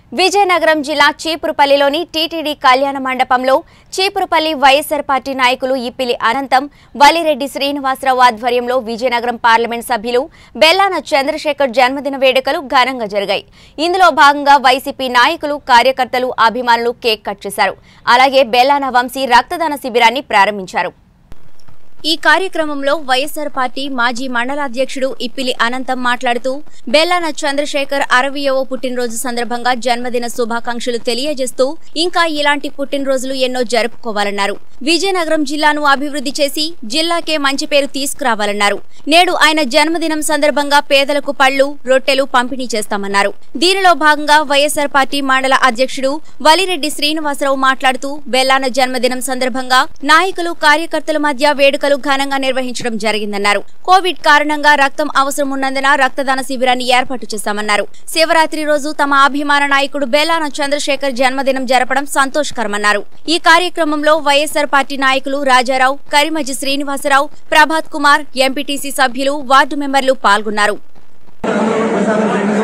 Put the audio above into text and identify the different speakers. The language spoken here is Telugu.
Speaker 1: విజయనగరం జిల్లా చీపురుపల్లిలోని టీటీడీ కళ్యాణ మండపంలో చీపురుపల్లి వైఎస్సార్ పార్టీ నాయకులు ఇప్పిలి అనంతం వలిరెడ్డి శ్రీనివాసరావు ఆధ్వర్యంలో విజయనగరం పార్లమెంట్ సభ్యులు బెల్లాన చంద్రశేఖర్ జన్మదిన వేడుకలు ఘనంగా జరిగాయి ఇందులో భాగంగా వైసీపీ నాయకులు కార్యకర్తలు అభిమానులు కేక్ కట్ చేశారు అలాగే బెల్లాన వంశీ రక్తదాన శిబిరాన్ని ప్రారంభించారు ఈ కార్యక్రమంలో వైఎస్సార్ పార్టీ మాజీ మండలాధ్యక్షుడు ఇప్పిలి అనంతం మాట్లాడుతూ బెల్లాన చంద్రశేఖర్ అరవయవ పుట్టినరోజు సందర్భంగా జన్మదిన శుభాకాంక్షలు తెలియజేస్తూ ఇంకా ఇలాంటి పుట్టినరోజులు ఎన్నో జరుపుకోవాలన్నారు విజయనగరం జిల్లాను అభివృద్ధి చేసి జిల్లాకే మంచి పేరు తీసుకురావాలన్నారు నేడు ఆయన జన్మదినం సందర్భంగా పేదలకు పళ్లు రొట్టెలు పంపిణీ చేస్తామన్నారు దీనిలో భాగంగా వైఎస్సార్ పార్టీ మండల అధ్యక్షుడు వలిరెడ్డి శ్రీనివాసరావు మాట్లాడుతూ బెల్లాన జన్మదినం సందర్భంగా నాయకులు కార్యకర్తల మధ్య వేడుకలు ఘనంగా నిర్వహించడం జరిగిందన్నారు కోవిడ్ కారణంగా రక్తం అవసరం ఉన్నందున రక్తదాన శిబిరాన్ని ఏర్పాటు చేశామన్నారు శివరాత్రి రోజు తమ అభిమాన నాయకుడు బెల్లాన చంద్రశేఖర్ జన్మదినం జరపడం సంతోషకరమన్నారు ఈ కార్యక్రమంలో వైఎస్సార్ పార్టీ నాయకులు రాజారావు కరిమజి శ్రీనివాసరావు ప్రభాత్ కుమార్ ఎంపీటీసీ సభ్యులు వార్డు మెంబర్లు పాల్గొన్నారు
Speaker 2: ప్రసాదం